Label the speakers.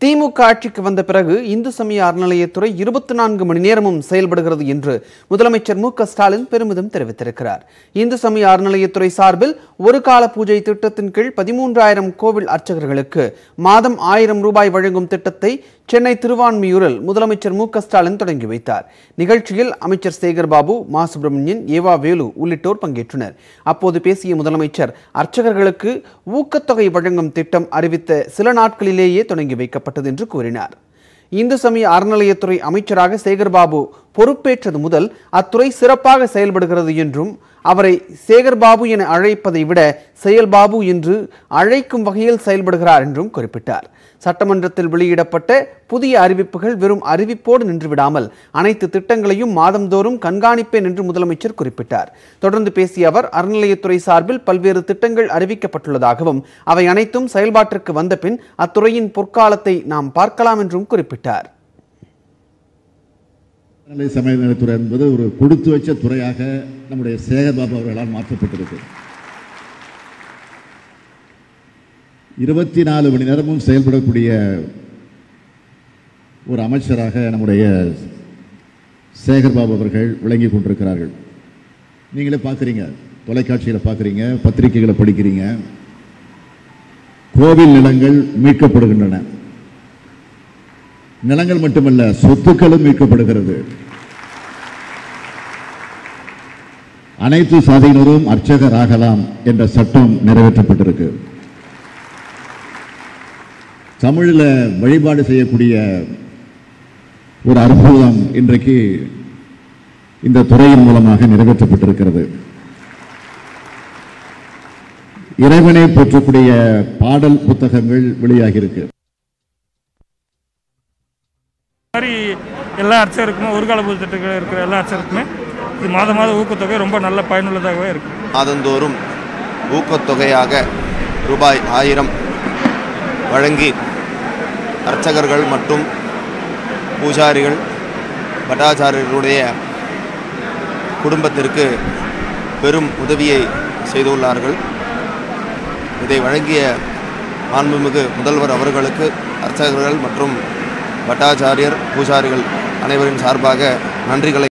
Speaker 1: திமுக ஆட்சிக்கு வந்த பிறகு இந்து சமய அறநிலையத்துறை இருபத்தி நான்கு மணி நேரமும் செயல்படுகிறது என்று முதலமைச்சர் மு க ஸ்டாலின் பெருமிதம் தெரிவித்திருக்கிறார் இந்து சமய அறநிலையத்துறை சார்பில் ஒரு கால பூஜை திட்டத்தின் கீழ் பதிமூன்றாயிரம் கோவில் அர்ச்சகர்களுக்கு மாதம் ஆயிரம் ரூபாய் வழங்கும் திட்டத்தை சென்னை திருவான்மியூரில் முதலமைச்சர் மு க ஸ்டாலின் தொடங்கி வைத்தார் நிகழ்ச்சியில் அமைச்சர் சேகர் பாபு மா சுப்பிரமணியன் ஏவா வேலு உள்ளிட்டோர் பங்கேற்றனர் அப்போது பேசிய முதலமைச்சர் அர்ச்சகர்களுக்கு ஊக்கத்தொகை வழங்கும் திட்டம் அறிவித்த சில நாட்களிலேயே தொடங்கி வைக்கப்பட்டது என்று கூறினார் இந்து சமய அறநிலையத்துறை அமைச்சராக சேகர்பாபு பொறுப்பேற்றது முதல் அத்துறை சிறப்பாக செயல்படுகிறது என்றும் அவரை சேகர்பாபு என அழைப்பதை விட செயல்பாபு என்று அழைக்கும் வகையில் செயல்படுகிறார் என்றும் குறிப்பிட்டார் சட்டமன்றத்தில் வெளியிடப்பட்ட புதிய அறிவிப்புகள் வெறும் அறிவிப்போடு நின்றுவிடாமல் அனைத்து திட்டங்களையும் மாதந்தோறும் கண்காணிப்பேன் என்று முதலமைச்சர் குறிப்பிட்டார் தொடர்ந்து பேசிய அவர் அறநிலையத்துறை சார்பில் பல்வேறு திட்டங்கள் அறிவிக்கப்பட்டுள்ளதாகவும் அவை அனைத்தும் செயல்பாட்டிற்கு வந்த பின் அத்துறையின் பொற்காலத்தை நாம் பார்க்கலாம் என்றும் குறிப்பிட்டார்
Speaker 2: அறநிலை சமயநலத்துறை என்பது ஒரு கொடுத்து வச்ச துறையாக நம்முடைய சேகர்பாபு அவர்களால் மாற்றப்பட்டிருக்கு இருபத்தி நாலு மணி நேரமும் செயல்படக்கூடிய ஒரு அமைச்சராக நம்முடைய சேகர்பாபு அவர்கள் விளங்கி கொண்டிருக்கிறார்கள் நீங்களே பார்க்குறீங்க தொலைக்காட்சியில் பார்க்குறீங்க பத்திரிகைகளை படிக்கிறீங்க கோவில் நிலங்கள் மீட்கப்படுகின்றன நிலங்கள் மட்டுமல்ல சொத்துக்களும் மீட்கப்படுகிறது அனைத்து சாதியினரும் அர்ச்சகர் ஆகலாம் என்ற சட்டம் நிறைவேற்றப்பட்டிருக்கு தமிழில் வழிபாடு செய்யக்கூடிய ஒரு அற்புதம் இன்றைக்கு இந்த துறையின் மூலமாக நிறைவேற்றப்பட்டிருக்கிறது இறைவனை போற்றக்கூடிய பாடல் புத்தகங்கள் வெளியாகியிருக்கு
Speaker 3: மாதிரி எல்லா அர்ச்சகருக்குமே ஒரு கால பூஜை திட்டங்கள் இருக்கிற எல்லா அர்ச்சகருக்குமே இது மாத மாத ஊக்கத்தொகை ரொம்ப நல்ல பயனுள்ளதாகவே இருக்குது
Speaker 4: மாதந்தோறும் ஊக்கத்தொகையாக ரூபாய் ஆயிரம் வழங்கி அர்ச்சகர்கள் மற்றும் பூஜாரிகள் பட்டாச்சாரியர்களுடைய குடும்பத்திற்கு பெரும் உதவியை செய்துள்ளார்கள் இதை வழங்கிய மாண்புமிகு முதல்வர் அவர்களுக்கு அர்ச்சகர்கள் மற்றும் பட்டாச்சாரியர் பூஜாரிகள் அனைவரின் சார்பாக நன்றிகளை